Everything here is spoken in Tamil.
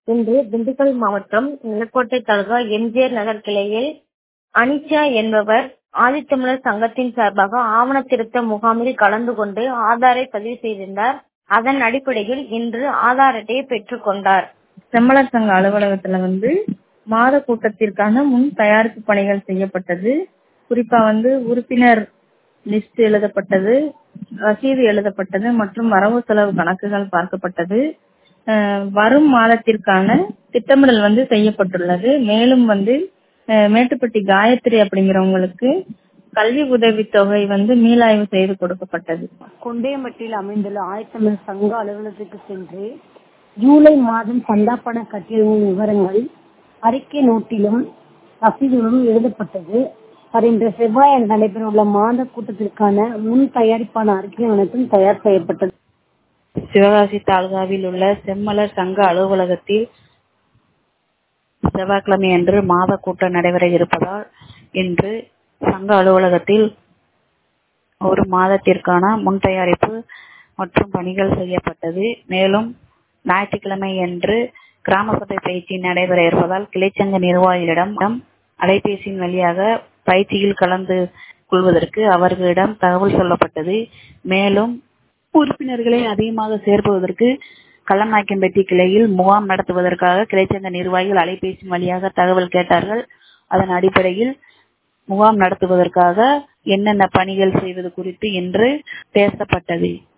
இன்று திண்டுக்கல் மாவட்டம் நிலக்கோட்டை தாலுகா எம்ஜிஆர் நகர் கிளையில் அனிஷா என்பவர் ஆதித்தமிழர் சங்கத்தின் சார்பாக ஆவண திருத்த முகாமில் கலந்து கொண்டு ஆதாரை பதிவு செய்திருந்தார் அதன் அடிப்படையில் இன்று ஆதார் அட்டையை பெற்றுக் கொண்டார் செம்மலர் சங்க அலுவலகத்துல வந்து மாத கூட்டத்திற்கான முன் தயாரிப்பு பணிகள் செய்யப்பட்டது குறிப்பா வந்து உறுப்பினர் லிஸ்ட் எழுதப்பட்டது ரசீது எழுதப்பட்டது மற்றும் வரவு செலவு கணக்குகள் பார்க்கப்பட்டது அஹ் வரும் மாதத்திற்கான திட்டமிடல் வந்து செய்யப்பட்டுள்ளது மேலும் வந்து அஹ் மேட்டுப்பட்டி காயத்ரி அப்படிங்கிறவங்களுக்கு கல்வி உதவித்தொகை வந்து மீளாய்வு செய்து கொடுக்கப்பட்டது கொண்டையம்பட்டியில் அமைந்துள்ள ஆயத்தமிழ் சங்க அலுவலகத்துக்கு சென்று ஜூலை மாதம் சந்தா பண கட்டியவர்களின் விவரங்கள் அறிக்கை நோட்டிலும் ரசீதிலும் எழுதப்பட்டது வருகின்ற செவ்வாய் நடைபெறவுள்ள மாத கூட்டத்திற்கான முன் தயாரிப்பான அறிக்கை அனைத்தும் தயார் செய்யப்பட்டது சிவகாசி தாலுகாவில் உள்ள செம்மலர் சங்க அலுவலகத்தில் செவ்வாய்க்கிழமை அன்று மாத கூட்டம் நடைபெற இருப்பதால் இன்று சங்க அலுவலகத்தில் ஒரு மாதத்திற்கான முன் தயாரிப்பு மற்றும் பணிகள் செய்யப்பட்டது மேலும் ஞாயிற்றுக்கிழமை அன்று கிராம சபை பயிற்சி நடைபெற இருப்பதால் கிளைச்சங்க நிர்வாகிகளிடம் அலைபேசியின் வழியாக பயிற்சியில் கலந்து கொள்வதற்கு அவர்களிடம் தகவல் சொல்லப்பட்டது மேலும் உறுப்பினர்களை அதிகமாக சேர்ப்பதற்கு கள்ளநாயக்கன்பட்டி கிளையில் முகாம் நடத்துவதற்காக கிளைச்சங்க நிர்வாகிகள் அலைபேசி வழியாக தகவல் கேட்டார்கள் அதன் அடிப்படையில் முகாம் நடத்துவதற்காக என்னென்ன பணிகள் செய்வது குறித்து இன்று பேசப்பட்டது